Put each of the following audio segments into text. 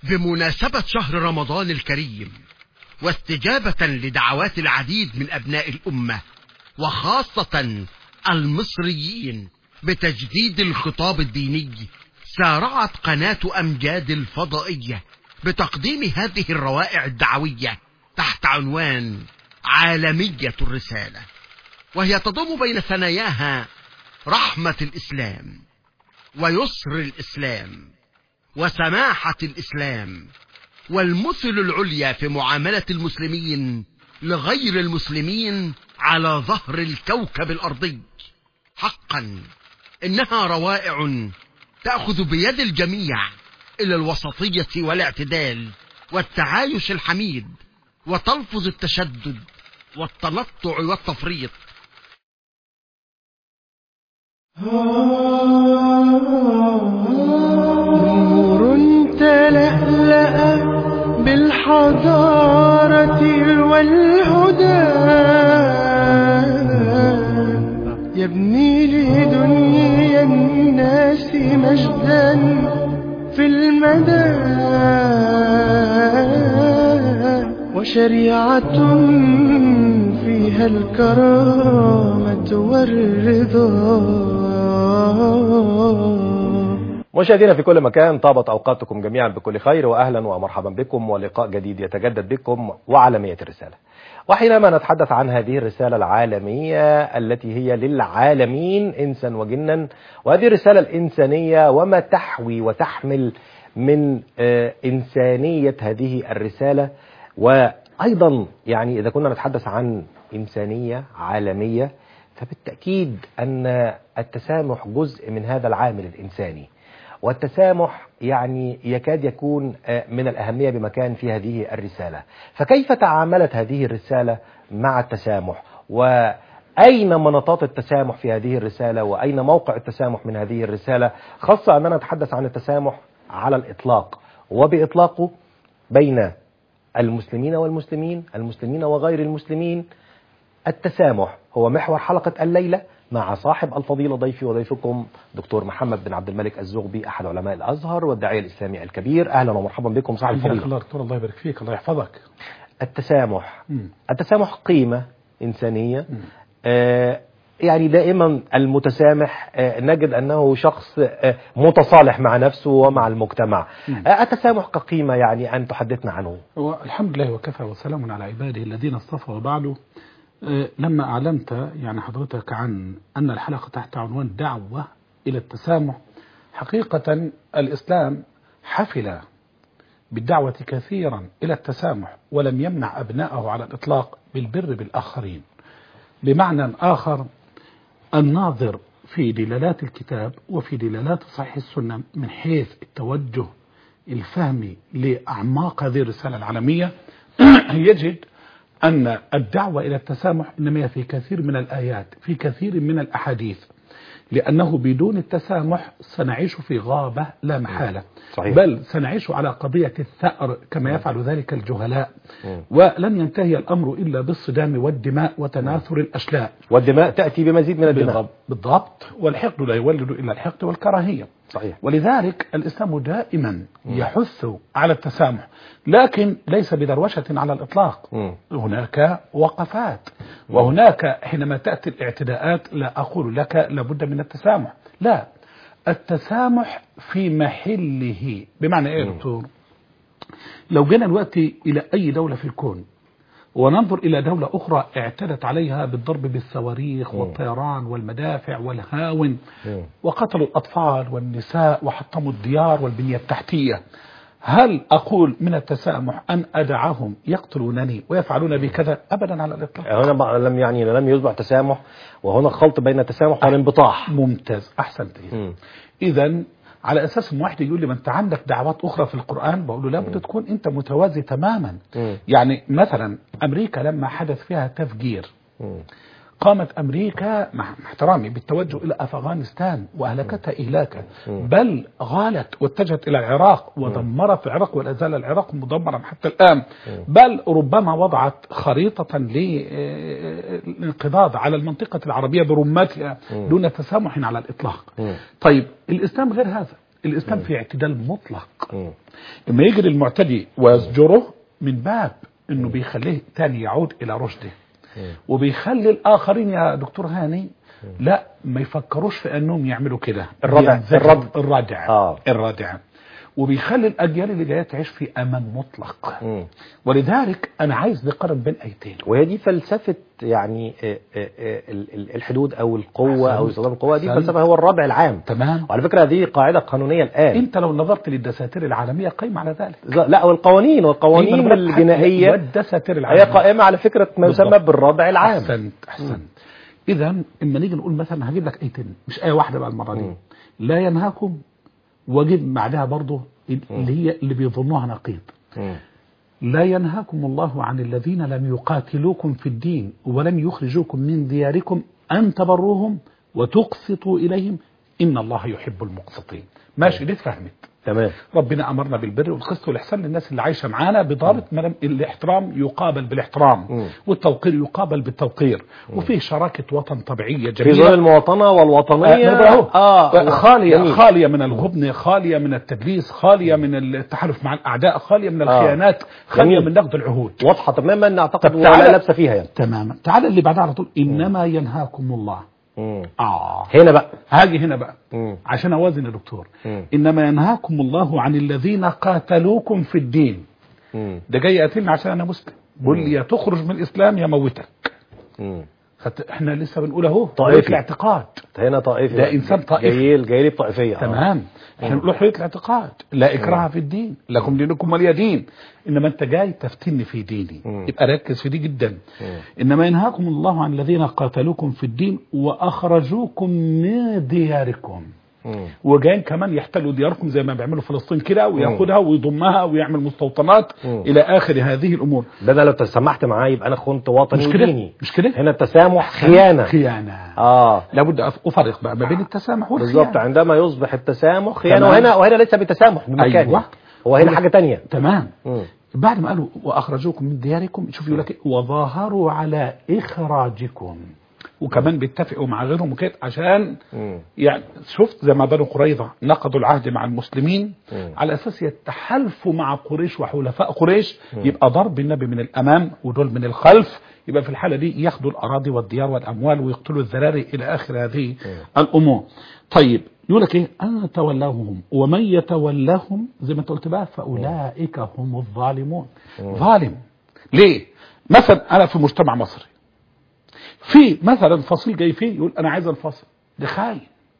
بمناسبة شهر رمضان الكريم واستجابة لدعوات العديد من أبناء الأمة وخاصة المصريين بتجديد الخطاب الديني سارعت قناة أمجاد الفضائية بتقديم هذه الروائع الدعوية تحت عنوان عالمية الرسالة وهي تضم بين ثناياها رحمة الإسلام ويسر الإسلام وسماحة الإسلام والمثل العليا في معاملة المسلمين لغير المسلمين على ظهر الكوكب الأرضي حقا إنها روائع تأخذ بيد الجميع إلى الوسطية والاعتدال والتعايش الحميد وتلفظ التشدد والتنطع والتفريط نور تلألأ بالحضارة والهدى يبني لدنيا الناس مجدا في المدى وشريعة فيها الكرامة والرضا مشاهدينا في كل مكان طابت أوقاتكم جميعا بكل خير وأهلا ومرحبا بكم ولقاء جديد يتجدد بكم وعالمية الرسالة وحينما نتحدث عن هذه الرسالة العالمية التي هي للعالمين إنسا وجنا وهذه الرسالة الإنسانية وما تحوي وتحمل من آه، إنسانية هذه الرسالة وأيضا يعني إذا كنا نتحدث عن إنسانية عالمية فبالتأكيد أن التسامح جزء من هذا العامل الإنساني والتسامح يعني يكاد يكون آه، من الأهمية بمكان في هذه الرسالة فكيف تعاملت هذه الرسالة مع التسامح وأين مناطات التسامح في هذه الرسالة وأين موقع التسامح من هذه الرسالة خاصة أننا نتحدث عن التسامح على الإطلاق وبإطلاقه بين المسلمين والمسلمين المسلمين وغير المسلمين التسامح هو محور حلقة الليلة مع صاحب الفضيلة ضيفي وضيفكم دكتور محمد بن عبد الملك الزغبي أحد علماء الأزهر والداعية الإسلامي الكبير أهلا ومرحبا بكم صاحب حياك الفضيلة الله دكتور الله يبارك فيك الله يحفظك التسامح مم. التسامح قيمة إنسانية مم. آه يعني دائما المتسامح آه نجد أنه شخص آه متصالح مع نفسه ومع المجتمع مم. آه التسامح كقيمة يعني أن تحدثنا عنه هو الحمد لله وكفى وسلام على عباده الذين اصطفى وبعده آه، لما أعلنت يعني حضرتك عن أن الحلقة تحت عنوان دعوة إلى التسامح حقيقة الإسلام حفل بالدعوة كثيرا إلى التسامح ولم يمنع أبنائه على الإطلاق بالبر بالآخرين بمعنى آخر الناظر في دلالات الكتاب وفي دلالات صحيح السنة من حيث التوجه الفهمي لأعماق هذه الرسالة العالمية يجد أن الدعوة إلى التسامح إنما هي في كثير من الآيات في كثير من الأحاديث لأنه بدون التسامح سنعيش في غابة لا محالة صحيح. بل سنعيش على قضية الثأر كما يفعل ذلك الجهلاء مم. ولن ينتهي الأمر إلا بالصدام والدماء وتناثر الأشلاء والدماء تأتي بمزيد من الدماء بالضبط- بالضبط والحقد لا يولد إلا الحقد والكراهية صحيح ولذلك الإسلام دائما يحث على التسامح لكن ليس بدروشة على الإطلاق مم. هناك وقفات وهناك حينما تأتي الاعتداءات لا أقول لك لابد من التسامح لا التسامح في محله بمعنى ايه يا دكتور لو جينا دلوقتي الى اي دولة في الكون وننظر الى دولة اخرى اعتدت عليها بالضرب بالصواريخ والطيران والمدافع والهاون مم. وقتلوا الاطفال والنساء وحطموا الديار والبنية التحتية هل اقول من التسامح ان ادعهم يقتلونني ويفعلون بي كذا ابدا على الاطلاق هنا بقى لم يعني لم يصبح تسامح وهنا خلط بين التسامح والانبطاح ممتاز احسنت مم. اذا على اساس ان واحد يقول لي ما انت عندك دعوات اخرى في القران بقول له لابد تكون انت متوازي تماما مم. يعني مثلا امريكا لما حدث فيها تفجير مم. قامت امريكا مع مع احترامي بالتوجه الى افغانستان واهلكتها اهلاكا بل غالت واتجهت الى العراق ودمرت العراق ولا زال العراق مدمرا حتى الان بل ربما وضعت خريطه للانقضاض على المنطقه العربيه برمتها دون تسامح على الاطلاق مم. طيب الاسلام غير هذا الاسلام فيه اعتدال مطلق مم. لما يجي للمعتدي ويزجره من باب انه بيخليه تاني يعود الى رشده وبيخلي الاخرين يا دكتور هاني لا ما يفكروش في انهم يعملوا كده الردع. ينزجر- الرد. الردع آه. الردع وبيخلي الاجيال اللي جايه تعيش في امان مطلق مم. ولذلك انا عايز نقارن بين ايتين وهي دي فلسفة يعني آه، آه، آه، ال- ال- الحدود أو القوة أو أحسنت. استخدام القوة دي أحسنت. فلسفة هو الرابع العام تمام وعلى فكرة دي قاعدة قانونية الآن انت لو نظرت للدساتير العالميه قايمه على ذلك ز- لا والقوانين أيوة، والقوانين أنا بقول لك حتى الجنائية والدساتير هي العالميه قائمة على فكرة ما يسمى بالضبط. بالرابع العام احسنت احسنت اذا اما نيجي نقول مثلا هجيب لك ايتين مش ايه واحده بقى المره دي مم. لا ينهاكم واجيب بعدها برضه اللي هي اللي بيظنوها نقيض مم. لا ينهاكم الله عن الذين لم يقاتلوكم في الدين ولم يخرجوكم من دياركم أن تبروهم وتقسطوا إليهم إن الله يحب المقسطين ماشي دي اتفهمت تمام ربنا أمرنا بالبر والقسط والإحسان للناس اللي عايشة معانا بضابط ما دام الاحترام يقابل بالاحترام مم. والتوقير يقابل بالتوقير وفيه شراكة وطن طبيعية في جميلة ظل المواطنة والوطنية آه اه خالية جميل. خالية من الغبن خالية من التدليس خالية من التحالف مع الأعداء خالية من آه. الخيانات خالية جميل. من نقد العهود واضحة تماما اعتقد طب ولا تعالى- لابسة فيها يعني تماما تعال اللي بعدها على طول إنما ينهاكم الله مم. آه هنا بقى هاجي هنا بقى مم. عشان أوازن يا دكتور مم. إنما ينهاكم الله عن الذين قاتلوكم في الدين مم. ده جاي يقتلني عشان أنا مسلم بقول لي يا تخرج من الإسلام يا موتك مم. خدت احنا لسه بنقول اهو طائفي. حرية الاعتقاد هنا طائفي ده بقى. إنسان طائفي. جاي جاي لي بطائفية آه. تمام احنا بنقول حريه الاعتقاد لا اكراه في الدين لكم دينكم ولي دين انما انت جاي تفتني في ديني مم. يبقى ركز في دي جدا مم. انما ينهاكم الله عن الذين قاتلوكم في الدين واخرجوكم من دياركم مم. وجايين كمان يحتلوا دياركم زي ما بيعملوا فلسطين كده وياخدها ويضمها ويعمل مستوطنات مم. الى اخر هذه الامور ده انا لو تسمحت معاه يبقى انا خنت وطني مش كده وديني مش كده هنا التسامح خيانة خيانه اه لابد أف- افرق بقى ما بين التسامح والخيانه بالظبط عندما يصبح التسامح خيانة تمام. وهنا وهنا ليس بتسامح بمكان أيوة. هو هنا حاجة تانية تمام مم. بعد ما قالوا واخرجوكم من دياركم شوف يقول لك إيه؟ وظاهروا على اخراجكم وكمان بيتفقوا مع غيرهم وكده عشان مم. يعني شفت زي ما بنو قريظه نقضوا العهد مع المسلمين مم. على اساس يتحالفوا مع قريش وحلفاء قريش يبقى ضرب النبي من الامام ودول من الخلف يبقى في الحاله دي ياخدوا الاراضي والديار والاموال ويقتلوا الذراري الى اخر هذه الامور طيب يقول لك ايه ان تولاهم ومن يتولهم زي ما انت قلت بقى فاولئك هم الظالمون ظالم ليه مثلا انا في مجتمع مصري في مثلا فصيل جاي فيه يقول انا عايز انفصل ده خاين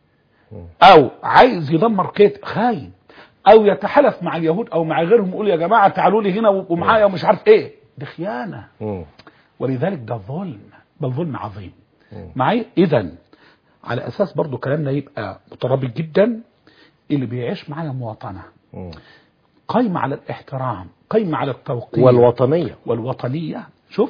او عايز يدمر كيت خاين او يتحالف مع اليهود او مع غيرهم يقول يا جماعه تعالوا لي هنا وابقوا معايا ومش عارف ايه ده خيانه مم. ولذلك ده ظلم بل ظلم عظيم مم. معي اذا على اساس برضو كلامنا يبقى مترابط جدا اللي بيعيش معايا مواطنه مم. قايمه على الاحترام قايمه على التوقير والوطنية والوطنية شوف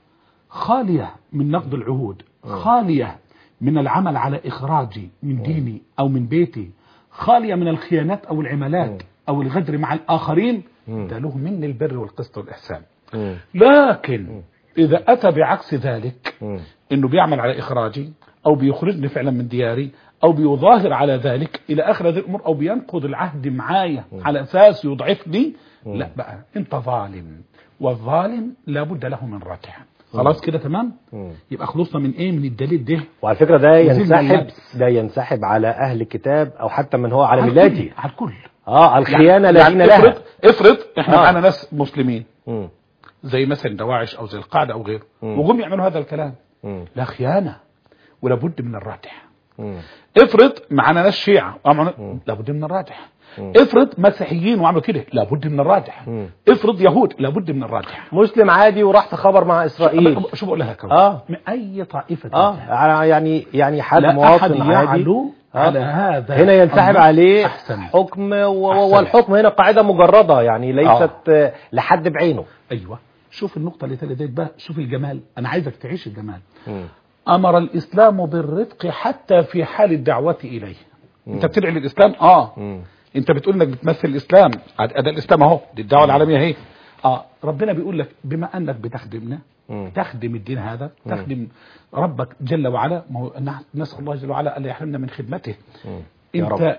خالية من نقد العهود خالية من العمل على إخراجي من ديني أو من بيتي خالية من الخيانات أو العمالات أو الغدر مع الآخرين ده له من البر والقسط والإحسان مم. لكن إذا أتى بعكس ذلك مم. انه بيعمل على اخراجي او بيخرجني فعلا من دياري او بيظاهر على ذلك الى اخر هذه الامور او بينقض العهد معايا على اساس يضعفني لا بقى انت ظالم والظالم لابد له من ردع خلاص كده تمام مم. يبقى خلصنا من ايه من الدليل ده وعلى فكرة ده وزير ينسحب الملابس. ده ينسحب على أهل الكتاب أو حتى من هو على على ملاتي الكل على الكل اه الخيانة يعني الذين لها افرض افرض احنا آه. معانا ناس مسلمين مم. زي مثلا دواعش او زي القاعده او غيره مم. وجم يعملوا هذا الكلام مم. لا خيانه ولابد من الردع مم. افرض معانا ناس شيعة وعملوا- لابد من الراجح افرض مسيحيين وعملوا كده لابد من الراجح مم. افرض يهود لابد من الراجح مسلم عادي وراح تخبر مع إسرائيل شو بقول لها كم آه. من اي طائفه اه كانت. على- يعني يعني حد لا احد مواطن عادي يعلو آه. على هذا هنا ينسحب الأمر. عليه احسن حكم و- أحسن. والحكم هنا قاعدة مجردة يعني ليست آه. لحد بعينه ايوه شوف النقطه اللي تلي ديت بقى شوف الجمال انا عايزك تعيش الجمال مم. امر الاسلام بالرفق حتى في حال الدعوه اليه انت بتدعي للاسلام اه مم. انت بتقول انك بتمثل الاسلام اداء الاسلام اهو دي الدعوه العالميه اهي اه ربنا بيقول لك بما انك بتخدمنا مم. تخدم الدين هذا تخدم ربك جل وعلا ما هو نح- نسال الله جل وعلا الا يحرمنا من خدمته مم. يا انت رب.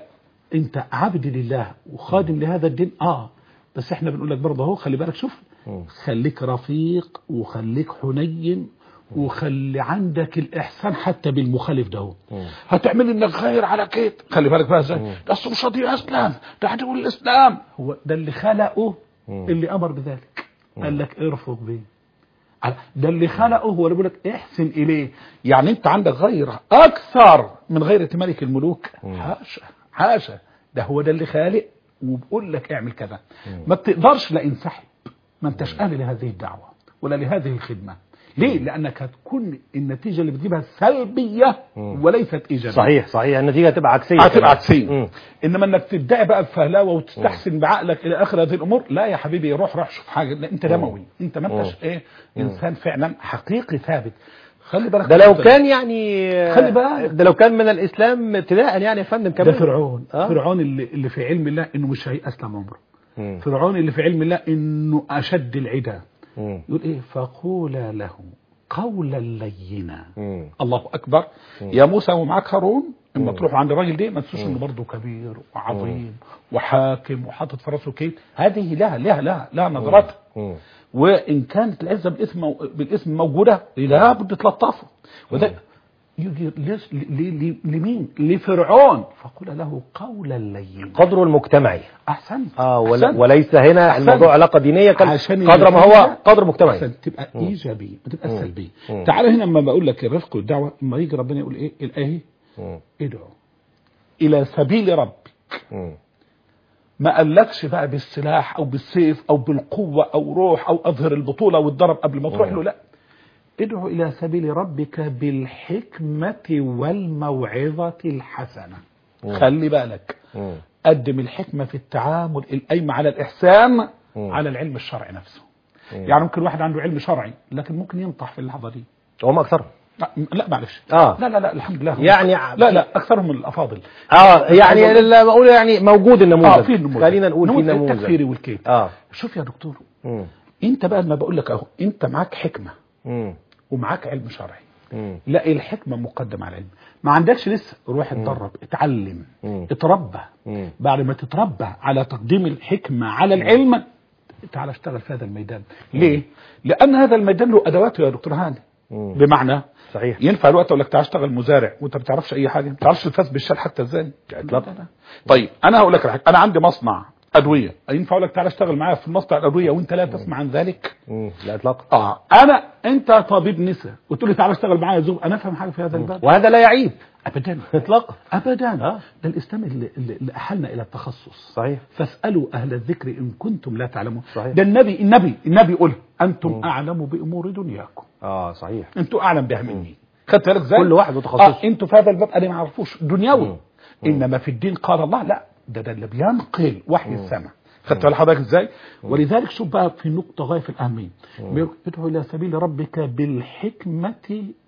انت عبد لله وخادم لهذا الدين اه بس احنا بنقول لك برضه اهو خلي بالك شوف مم. خليك رفيق وخليك حنين وخلي عندك الاحسان حتى بالمخالف ده هو. مم. هتعمل انك غير على كده خلي بالك بقى ازاي ده أصله مش راضي اسلام ده عدو الاسلام هو ده اللي خلقه مم. اللي امر بذلك قال لك ارفق بيه على- ده اللي خلقه هو اللي بيقول لك احسن اليه يعني انت عندك غيره اكثر من غيرة ملك الملوك حاشا حاشا ده هو ده اللي خالق وبقول لك اعمل كذا ما بتقدرش لا انسحب ما انتش اهل لهذه الدعوه ولا لهذه الخدمه ليه لانك هتكون النتيجه اللي بتجيبها سلبيه وليست ايجابيه صحيح صحيح النتيجه هتبقى عكسيه هتبقى كمان. عكسيه مم. انما انك تدعي بقى بفهلاوه وتستحسن بعقلك الى اخر هذه الامور لا يا حبيبي روح روح شوف حاجه لا انت دموي انت ما انتش ايه انسان فعلا حقيقي ثابت خلي بالك ده لو من كان يعني خلي بالك. ده لو كان من الاسلام ابتداء يعني يا فندم ده كمان فرعون آه. فرعون اللي, اللي في علم الله انه مش هيأسلم عمره مم. فرعون اللي في علم الله انه اشد العدا مم. يقول ايه فقولا له قولا لينا مم. الله اكبر يا موسى ومعاك هارون اما تروحوا عند الراجل ده ما تنسوش انه برضه كبير وعظيم وحاكم وحاطط في راسه كيد هذه لها لها لها لها نظرتها مم. وان كانت العزه بالاسم بالاسم موجوده لابد تلطفه وده يجي ليش- ل- ل- ل- لمين؟ لفرعون فقل له قولا لينا قدره المجتمعي احسنت اه ولا أحسنت. وليس هنا أحسنت. الموضوع علاقه دينيه كان عشان قدر ما هو النتيجة قدر مجتمعي عشان تبقى ايجابيه ما تبقى سلبيه مم. تعالى هنا لما بقول لك الرفق والدعوه اما يجي ربنا يقول ايه الايه مم. ادعو الى سبيل ربك مم. ما قالكش بقى بالسلاح او بالسيف او بالقوه او روح او اظهر البطوله والضرب قبل ما تروح له لا ادعو الى سبيل ربك بالحكمه والموعظه الحسنه خلي بالك مم. قدم الحكمه في التعامل القايمه على الاحسان مم. على العلم الشرعي نفسه يعني ممكن واحد عنده علم شرعي لكن ممكن ينطح في اللحظه دي هم اكثرهم لا, لا معلش آه. لا لا لا الحمد لله يعني لا لا اكثرهم من الافاضل اه يعني اللي بقول يعني موجود النموذج اه في النموذج خلينا نقول في نموذج التكفيري نموذج والكيد اه شوف يا دكتور مم. انت بقى لما بقول لك اهو انت معاك حكمه مم. ومعاك علم شرعي مم. لا الحكمه مقدمه على العلم ما عندكش لسه روح اتدرب اتعلم مم. اتربى مم. بعد ما تتربى على تقديم الحكمه على العلم تعال اشتغل في هذا الميدان ليه لان هذا الميدان له ادواته يا دكتور هاني مم. بمعنى صحيح ينفع الوقت اقول لك تعال اشتغل مزارع وانت ما بتعرفش اي حاجه ما بتعرفش الفاس بالشال حتى ازاي إطلاقاً. لا، لا. طيب انا هقول لك على حاجه انا عندي مصنع ادويه ينفع اقول لك تعال اشتغل معايا في مصنع الادويه وانت لا تسمع عن ذلك مم. لا اطلاقا اه انا انت طبيب نساء وتقول لي تعال اشتغل معايا زوج انا افهم حاجه في هذا الباب وهذا لا يعيب ابدا اطلاقا ابدا آه. ده الاسلام اللي, اللي اللي احلنا الى التخصص صحيح فاسالوا اهل الذكر ان كنتم لا تعلمون صحيح. ده النبي النبي النبي يقول انتم اعلم بامور دنياكم اه صحيح انتوا اعلم بها مني خدت بالك ازاي كل واحد وتخصصه. اه انتوا في هذا الباب انا ما اعرفوش دنيوي مم. انما في الدين قال الله لا ده ده اللي بينقل وحي السماء خدت بالك حضرتك ازاي ولذلك شوف بقى في نقطه غايه في الاهميه بيقول ادعو الى سبيل ربك بالحكمه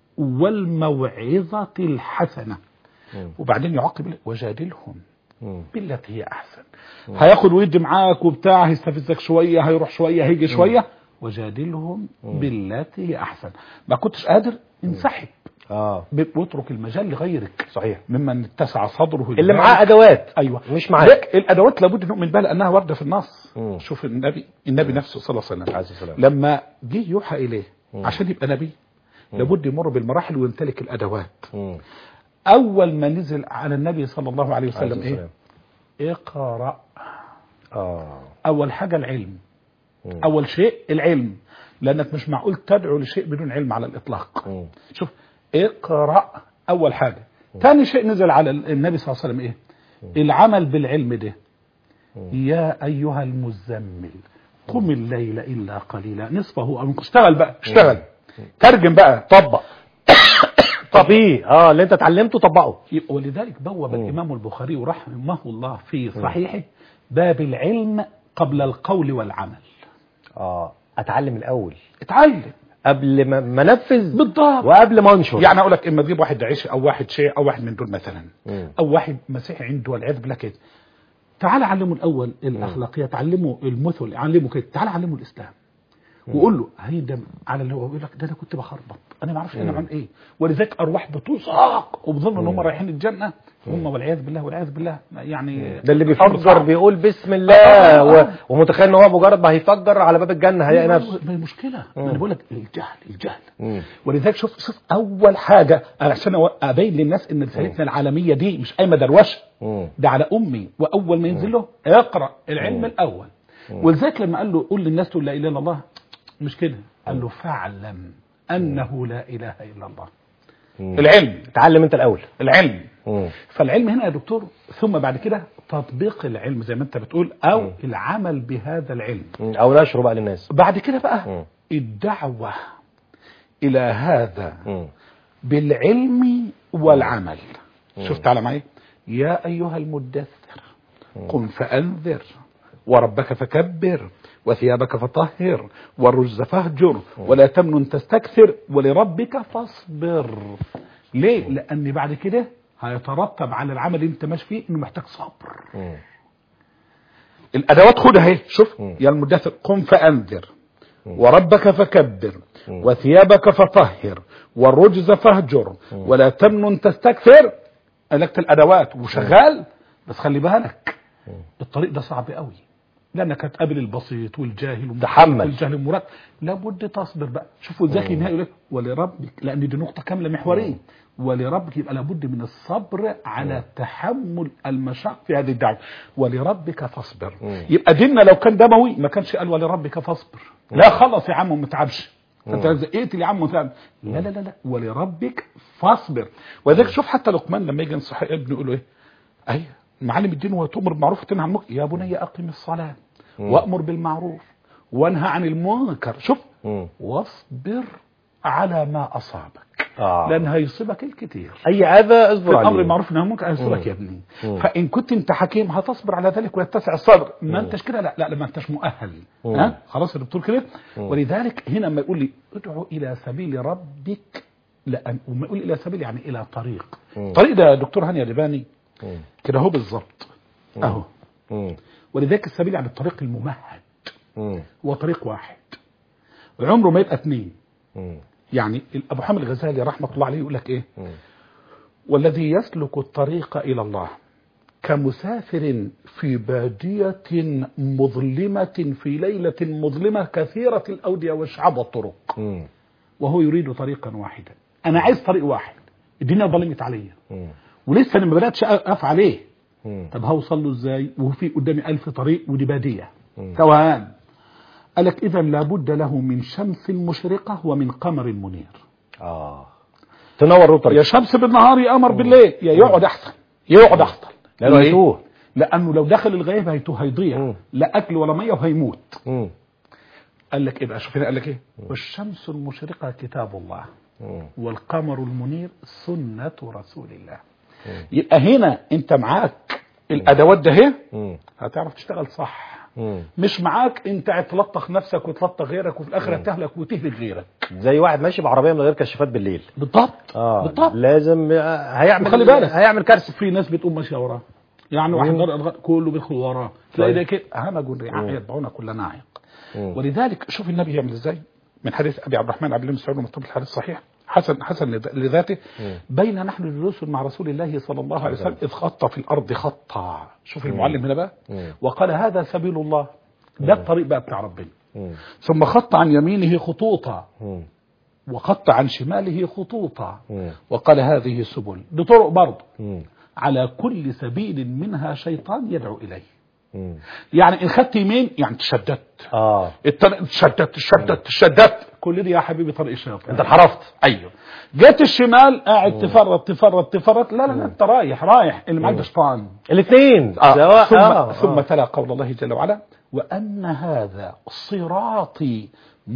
والموعظه الحسنه مم. وبعدين يعقب يقول وجادلهم مم. بالتي هي احسن هياخد ويدي معاك وبتاع هيستفزك شويه هيروح شويه هيجي شويه وجادلهم بالتي هي احسن ما كنتش قادر انسحب اه ب- واترك المجال لغيرك صحيح ممن اتسع صدره اللي لذلك. معاه ادوات ايوه مش معاك لا الادوات لابد نؤمن بها لانها وارده في النص مم. شوف النبي النبي نفسه صلى الله عليه وسلم عليه الصلاة والسلام. لما جه يوحى اليه عشان يبقى نبي لابد يمر بالمراحل ويمتلك الادوات مم. اول ما نزل على النبي صلى الله عليه عليه وسلم الصلاة ايه والسلام. اقرا اه اول حاجه العلم مم. اول شيء العلم لانك مش معقول تدعو لشيء بدون علم على الاطلاق مم. شوف اقرا اول حاجه ثاني شيء نزل على النبي صلى الله عليه وسلم ايه العمل بالعلم ده يا ايها المزمل قم الليل الا قليلا نصفه او انقص. اشتغل بقى اشتغل ترجم بقى طبق طبيعي اه اللي انت اتعلمته طبقه يبقى ولذلك بوب الامام البخاري رحمه الله في صحيحه باب العلم قبل القول والعمل اه اتعلم الاول اتعلم قبل ما ما انفذ بالضبط وقبل ما انشر يعني اقول لك اما تجيب واحد عيشي او واحد شيء او واحد من دول مثلا مم. او واحد مسيحي عنده والعياذ بالله كده تعال علمه الاول الاخلاقيات علمه المثل علمه كده تعال علمه الاسلام وقول له هيدا على اللي هو بيقول لك ده انا كنت بخربط انا ما اعرفش انا بعمل ايه ولذلك ارواح بتساق وبظن ان هم رايحين الجنه هم والعياذ بالله والعياذ بالله يعني ده اللي أمر بيفجر صعب. بيقول بسم آه، الله آه، آه. و... ومتخيل ان هو مجرد ما هيفجر على باب الجنه هيلاقي نفسه ما هي مشكله انا بقول لك الجهل الجهل مم. ولذلك شوف شوف اول حاجه أنا عشان أو- ابين للناس ان رسالتنا العالميه دي مش قايمه دروشه مم. ده على امي واول ما ينزل له اقرا العلم الاول ولذلك لما قال له قول للناس تقول لا اله الا الله مش كده قال له فاعلم انه لا اله الا الله مم. العلم اتعلم انت الاول العلم مم. فالعلم هنا يا دكتور ثم بعد كده تطبيق العلم زي ما انت بتقول او مم. العمل بهذا العلم مم. او نشره بقى للناس بعد كده بقى مم. الدعوه الى هذا مم. بالعلم والعمل شفت على معي يا أيها المدثر قم فأنذر وربك فكبر وثيابك فطهر والرجز فاهجر ولا تمنن تستكثر ولربك فاصبر ليه؟ لأن بعد كده هيترتب على العمل اللي انت ماشي فيه انه محتاج صبر مم. الادوات خدها اهي شوف مم. يا المدثر قم فانذر وربك فكبر وثيابك فطهر والرجز فاهجر ولا تمنن تستكثر قالك الادوات وشغال بس خلي بالك الطريق ده صعب قوي لانك هتقابل البسيط والجاهل والمركب تحمل. والجهل المركب لابد تصبر بقى شوفوا الذكي النهائي يقول لك ولربك لان دي نقطه كامله محوريه ولربك يبقى لابد من الصبر على تحمل المشاق في هذه الدعوه ولربك فاصبر مم. يبقى ديننا لو كان دموي ما كانش قال ولربك فاصبر لا خلص يا عم وما تتعبش انت زقيت يا عم وتعب لا لا لا لا ولربك فاصبر ولذلك شوف حتى لقمان لما يجي ينصح ابنه يقول له ايه ايوه معلم الدين وتؤمر بالمعروف وتنهى عن المنكر يا بني اقم الصلاه وامر بالمعروف وانهى عن المنكر شوف مم. واصبر على ما اصابك آه. لان هيصيبك الكثير اي اذى اصبر في عليه الامر المعروف والنهي عن المنكر هيصيبك مم. يا ابني مم. فان كنت انت حكيم هتصبر على ذلك ويتسع الصبر ما انتش كده لا لا ما انتش مؤهل مم. ها خلاص يا دكتور كده ولذلك هنا ما يقول لي ادعو الى سبيل ربك لان وما يقول الى سبيل يعني الى طريق مم. طريق ده يا دكتور هاني الياباني مم. كده هو بالظبط اهو مم. ولذلك السبيل يعني الطريق الممهد مم. هو طريق واحد عمره ما يبقى اثنين مم. يعني ابو حامد الغزالي رحمه الله عليه يقول لك ايه مم. والذي يسلك الطريق إلى الله كمسافر في بادية مظلمة في ليلة مظلمة كثيرة الأودية وشعب الطرق مم. وهو يريد طريقا واحدا أنا عايز طريق واحد الدنيا ظلمت عليا مم. ولسه أنا ما بدأتش أقف عليه مم. طب هوصل له ازاي وفي قدامي ألف طريق ودي بادية مم. توهان قال لك إذا لابد له من شمس مشرقة ومن قمر منير اه تنور له يا طريق شمس بالنهار يا قمر بالليل يا يقعد احسن يقعد احسن لانه ليه؟ هيتوه لانه لو دخل الغيب هيتوه هيضيع مم. لا اكل ولا ميه وهيموت مم. قال لك ايه بقى شوف هنا قال لك ايه والشمس المشرقه كتاب الله مم. والقمر المنير سنه رسول الله يبقى هنا انت معاك الادوات ده اهي مم. هتعرف تشتغل صح مم. مش معاك انت هتلطخ نفسك وتلطخ غيرك وفي الاخر هتهلك وتهلك غيرك زي واحد ماشي بعربيه من غير كشافات بالليل بالضبط اه بالضبط لازم آه، هيعمل وخلي بالك. هيعمل كارثه في ناس بتقوم ماشيه وراه يعني واحد مم. غير كله بيدخل وراه تلاقي طيب. ده كده همج رعاع يتبعون كل ناعق مم. ولذلك شوف النبي يعمل ازاي من حديث ابي عبد الرحمن عبد الله بن مسعود ومكتوب الحديث صحيح حسن حسن لذ- لذاته مم. بين نحن جلوس مع رسول الله صلى الله عليه وسلم اذ خط في الارض خطا شوف المعلم هنا بقى مم. وقال هذا سبيل الله ده الطريق بقى بتاع ربنا مم. ثم خط عن يمينه خطوطا مم. وخط عن شماله خطوطا مم. وقال هذه سبل دي طرق برضه مم. على كل سبيل منها شيطان يدعو إليه مم. يعني إن خدت يمين يعني تشددت اه الطريق تشددت تشددت تشددت كل دي يا حبيبي طريق الشيطان انت انحرفت ايوه جيت الشمال قاعد تفرط تفرط تفرط لا لا لا انت رايح رايح اللي معاك ده شيطان الاثنين آه. سواء ثم آه. ثم آه. تلا قول الله جل وعلا وان هذا صراطي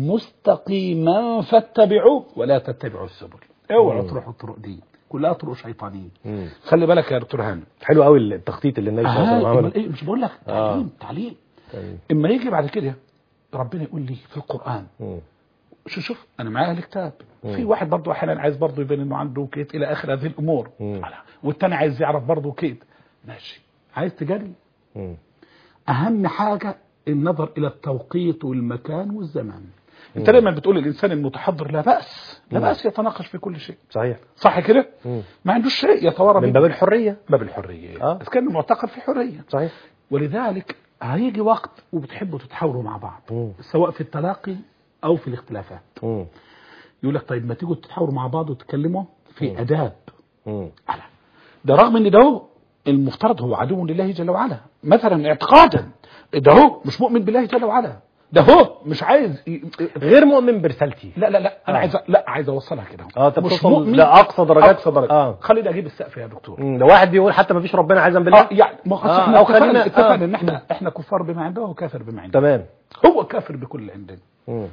مستقيما فاتبعوه ولا تتبعوا السبل اوعوا تروحوا الطرق دي كلها طرق شيطانيه مم. خلي بالك يا دكتور هاني حلو قوي التخطيط اللي النبي صلى الله عليه وسلم آه عمله أمال إيه مش بقول لك تعليم تعليم طيب. اما يجي بعد كده ربنا يقول لي في القران مم. شوف شوف انا معايا الكتاب في واحد برضه احيانا عايز برضه يبين انه عنده كيت الى اخر هذه الامور مم. والتاني عايز يعرف برضه كيت ماشي عايز تجري مم. اهم حاجه النظر الى التوقيت والمكان والزمان انت دايما بتقول الانسان المتحضر لا باس لا مم. باس يتناقش في كل شيء صحيح صح كده مم. ما عندوش شيء يتوارى من به. باب الحرية باب الحريه آه. اذا كان المعتقد في حريه صحيح ولذلك هيجي وقت وبتحبوا تتحاوروا مع بعض مم. سواء في التلاقي او في الاختلافات مم. يقول لك طيب ما تيجوا تتحاوروا مع بعض وتتكلموا في مم. اداب مم. على ده رغم ان ده هو المفترض هو عدو لله جل وعلا مثلا اعتقادا ده هو مش مؤمن بالله جل وعلا ده هو مش عايز ي- غير مؤمن برسالتي لا لا لا انا آه. عايز لا عايز اوصلها كده اه طب مش توصل مؤمن لأقصى درجات اقصى درجه اه خليني اجيب السقف يا دكتور مم. ده واحد بيقول حتى ما فيش ربنا عايزا بالله اه يعني ما خلاص آه، احنا أو اتفقنا خلينا- اتفقنا آه. ان احنا احنا كفار بما عنده وهو كافر بما عنده تمام هو كافر بكل اللي عندنا مم.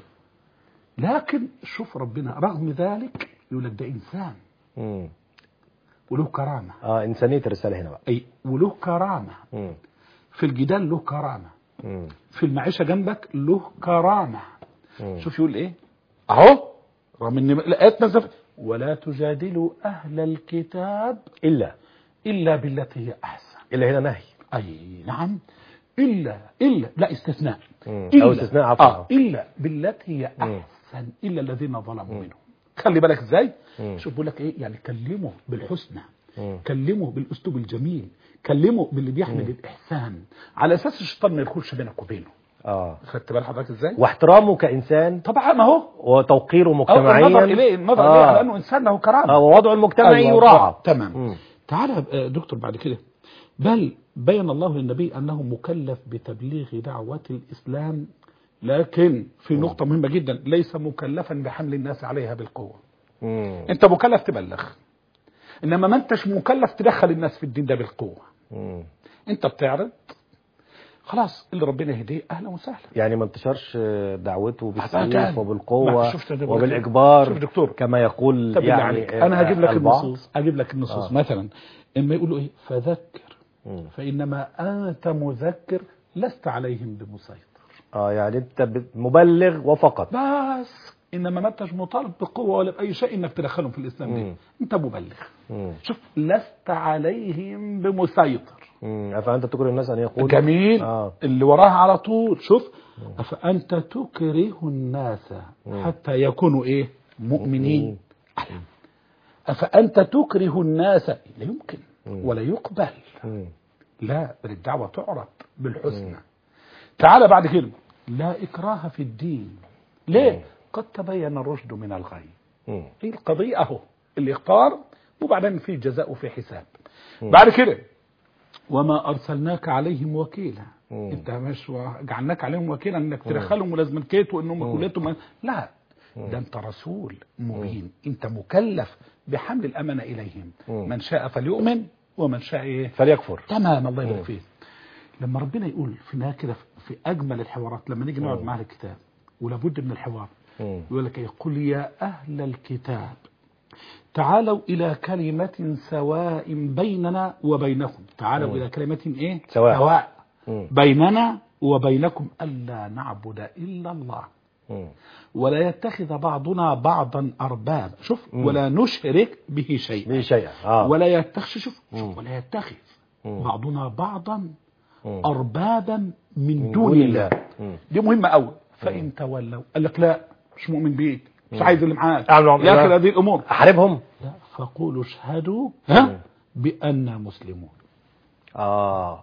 لكن شوف ربنا رغم ذلك يقول لك ده انسان مم. وله كرامه اه انسانيه الرساله هنا بقى اي وله كرامه مم. في الجدال له كرامه مم. في المعيشه جنبك له كرامه مم. شوف يقول ايه اهو رغم ان الايات نزلت ولا تجادلوا اهل الكتاب الا الا بالتي هي احسن الا هنا نهي اي نعم الا الا لا استثناء مم. إلا او استثناء عفوا آه الا بالتي هي مم. احسن الا الذين ظلموا منهم خلي بالك ازاي مم. شوف بقول لك ايه يعني كلمه بالحسنى مم. كلمه بالاسلوب الجميل كلمه باللي بيحمل الاحسان على اساس الشيطان ما يدخلش بينك وبينه اه خدت بال حضرتك ازاي واحترامه كانسان طبعا ما هو وتوقيره أو مجتمعيا النظر اليه النظر آه. اليه على انه انسان له كرامه آه ووضعه المجتمعي أيوة، يراعى تمام مم. تعالى آه، دكتور بعد كده بل بين الله للنبي انه مكلف بتبليغ دعوه الاسلام لكن في نقطه مهمه جدا ليس مكلفا بحمل الناس عليها بالقوه مم. انت مكلف تبلغ انما ما انتش مكلف تدخل الناس في الدين ده بالقوه مم. انت بتعرض خلاص اللي ربنا يهديه اهلا وسهلا يعني ما انتشرش دعوته بالسيف أبداً. وبالقوة ما شفت ده بقول لك. وبالإجبار شوف دكتور. كما يقول طب يعني يعني انا هجيب لك البعض. النصوص اجيب لك النصوص آه. مثلا اما يقولوا ايه فذكر مم. فانما انت مذكر لست عليهم بمسيطر اه يعني انت بت- مبلغ وفقط بس انما ما انتش مطالب بقوه ولا باي شيء انك تدخلهم في الاسلام دي مم. انت مبلغ مم. شوف لست عليهم بمسيطر مم. أفأنت تكره الناس أن يقول جميل آه. اللي وراها على طول شوف أفأنت تكره الناس حتى يكونوا إيه مؤمنين أحلى. أفأنت تكره الناس لا يمكن ولا يقبل مم. لا بل الدعوة تعرض بالحسنى تعال بعد كده لا إكراه في الدين ليه قد تبين الرشد من الغي مم. هي القضية أهو اللي اختار وبعدين في جزاء وفي حساب بعد كده وما أرسلناك عليهم وكيلا مم. انت مش جعلناك عليهم وكيلا انك تدخلهم ولازم كيت وانهم كليتهم لا ده انت رسول مبين انت مكلف بحمل الامانه اليهم مم. من شاء فليؤمن ومن شاء ايه فليكفر تمام الله مم. يبارك فيك لما ربنا يقول في النهايه كده في اجمل الحوارات لما نيجي نقعد مم. مع الكتاب ولابد من الحوار مم. يقول لك ايه قل يا اهل الكتاب تعالوا الى كلمه سواء بيننا وبينكم تعالوا مم. الى كلمه ايه سواء. سواء مم. بيننا وبينكم الا نعبد الا الله مم. ولا يتخذ بعضنا بعضا ارباب شوف مم. ولا نشرك به شيئا به شيئا آه. ولا يتخذ شوف مم. شوف ولا يتخذ مم. بعضنا بعضا مم. اربابا من من دون الله مم. دي مهمه قوي فان تولوا قال لك لا مش مؤمن بيك مش مم. عايز اللي معاك أعمل معهم يا إيه اخي بقى؟ هذه الامور أحاربهم لا فقولوا اشهدوا مم. ها بأننا مسلمون آه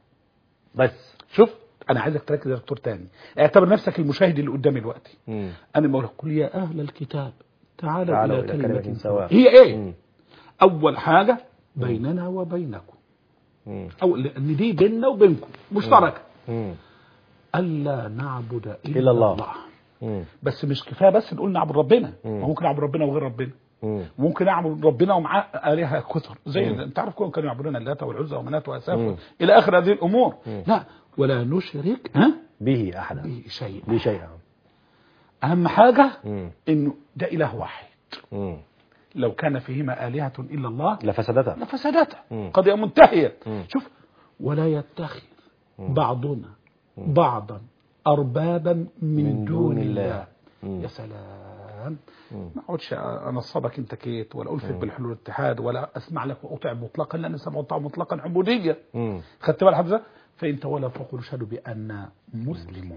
بس شوف انا عايزك تركز يا دكتور تاني اعتبر نفسك المشاهد اللي قدامي دلوقتي مم. انا بقول لك قل يا اهل الكتاب تعالوا, تعالوا الى, إلى كلمة, كلمة سواء سواء. هي ايه مم. اول حاجه بيننا وبينكم مم. او لان دي بيننا وبينكم مشتركه مم. الا نعبد الا, إلا الله. الله مم. بس مش كفايه بس نقول نعبد ربنا مم. ممكن نعبد ربنا وغير ربنا مم. ممكن نعبد ربنا ومعاه آلهة كثر زي مم. انت عارف كلهم كانوا يعبدون اللات والعزى ومنات مم. واساف الى اخر هذه الامور مم. لا ولا نشرك ها به أحدا به شيء به شيئا اهم حاجه مم. انه ده اله واحد مم. لو كان فيهما آلهة إلا الله لفسدتها لفسدتا مم. قضية منتهية مم. شوف ولا يتخذ بعضنا بعضا أربابا من, من دون, دون الله, الله. مم. يا سلام مم. ما اقعدش انصبك انت كيت ولا الفت بالحلول الاتحاد ولا اسمع لك واطيع مطلقا لان سمع وطاعه مطلقا عبوديه مم. خدت بال حضرتك فان تولوا فقولوا اشهدوا بان مسلمون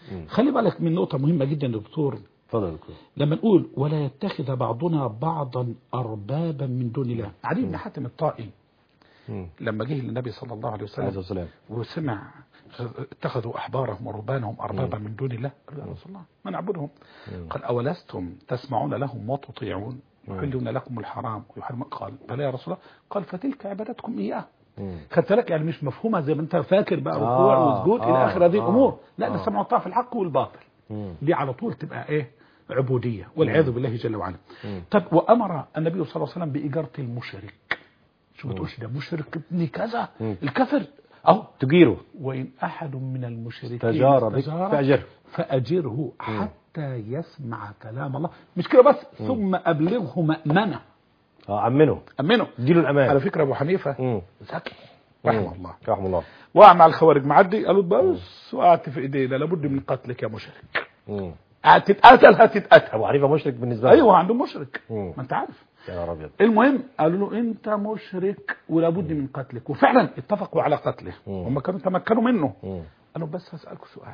مم. خلي بالك من نقطة مهمة جدا يا دكتور اتفضل يا دكتور لما نقول ولا يتخذ بعضنا بعضا أربابا من دون الله علي بن حاتم الطائي مم. لما جه للنبي صلى الله عليه عليه الصلاة وسلم والسلام وسمع اتخذوا أحبارهم ورهبانهم أربابا من دون الله قال يا رسول الله ما نعبدهم مم. قال أولستم تسمعون لهم وتطيعون مم. يحلون لكم الحرام ويحرم قال بلى يا رسول الله قال فتلك عبادتكم إياه مم. خدت بالك يعني مش مفهومها زي ما انت فاكر بقى آه، ركوع وسجود الى آه، اخر هذه آه، الامور لا ده آه. سمع والطاعه في الحق والباطل مم. دي على طول تبقى ايه عبوديه والعياذ بالله جل وعلا مم. طب وامر النبي صلى الله عليه وسلم باجاره المشرك شو ما تقولش ده مشرك ابن كذا مم. الكافر اهو تجيره وان احد من المشركين استجار بك فأجره. فاجره حتى يسمع كلام الله مش كده بس ثم ابلغه مامنه اه امنه امنه اديله الامان على فكره ابو حنيفه مم. ذكي مم. رحمه الله رحمه الله وقع مع الخوارج معدي قالوا بس وقعت في ايدينا لابد من قتلك يا مشرك مم. هتتقتل هتتقتل ابو حنيفه مشرك بالنسبه له ايوه عنده مشرك مم. ما انت عارف يا نهار ابيض المهم قالوا له انت مشرك ولابد من قتلك وفعلا اتفقوا على قتله مم. هم كانوا تمكنوا منه مم. قالوا بس هسالكم سؤال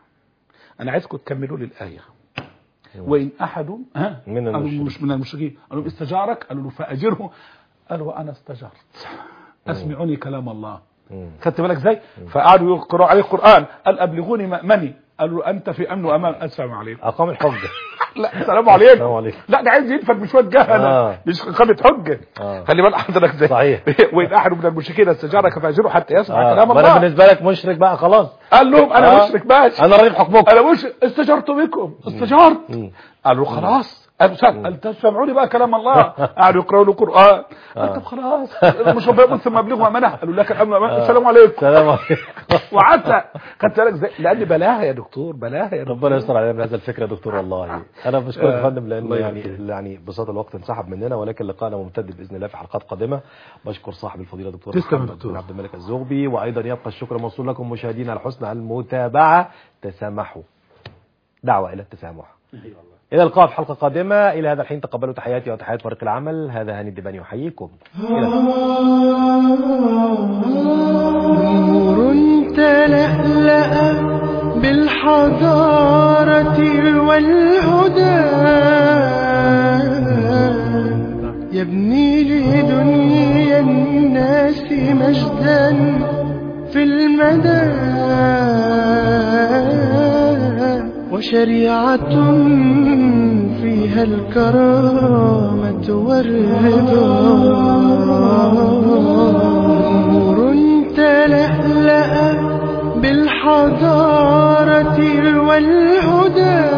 انا عايزكم تكملوا لي الايه مم. وان احد ها من قالوا المشركين. مش من المشركين قالوا استجارك قالوا له فاجره قال وانا استجرت اسمعوني كلام الله مم. خدت بالك ازاي فقعدوا يقرأوا عليه القرآن قال أبلغوني مأمني قالوا له أنت في أمن وأمان السلام عليكم اقام الحجه لا السلام عليكم السلام عليكم. لا ده عايز ينفد بشوية جهنة آه. مش إقامة حجة آه. خلي بالك حضرتك ازاي صحيح. وإن أحد من المشركين استجارك فأجره حتى يسمع آه. كلام ما انا الله بالنسبه لك مشرك بقى خلاص قال لهم أنا آه. مشرك ماشي انا راضي بحكمكم أنا مش استجرت بكم استجرت مم. قالوا خلاص قالوا سأل قال تسمعوني بقى كلام الله قعدوا يقرأوا له قرآن قال طب خلاص مش ربنا يقول ثم ابلغوا أمانة قالوا لك الأمن وأمان السلام عليكم السلام عليكم وعدت خدت بالك ازاي لان بلاها يا دكتور بلاها يا دكتور ربنا يستر علينا بهذا الفكره يا دكتور والله انا بشكرك يا آه. فندم لان الله يعني يبارك. يعني ببساطه الوقت انسحب مننا ولكن لقاءنا ممتد باذن الله في حلقات قادمه بشكر صاحب الفضيله دكتور تسلم يا محمد دكتور. بن عبد الملك الزغبي وايضا يبقى الشكر موصول لكم مشاهدينا على حسن المتابعه تسامحوا دعوه الى التسامح الى اللقاء في حلقه قادمه الى هذا الحين تقبلوا تحياتي وتحيات فريق العمل هذا هاني الدباني يحييكم الى نور تلألأ بالحضارة والهدى يبني لدنيا الناس مجدا في المدى وشريعة فيها الكرامة والرضا نور تلألأ بالحضارة والهدى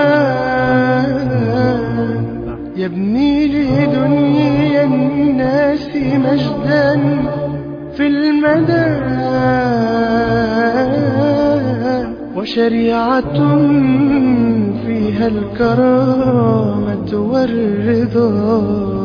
يبني لدنيا الناس مجدا في المدى وشريعة فيها الكرامة والرضا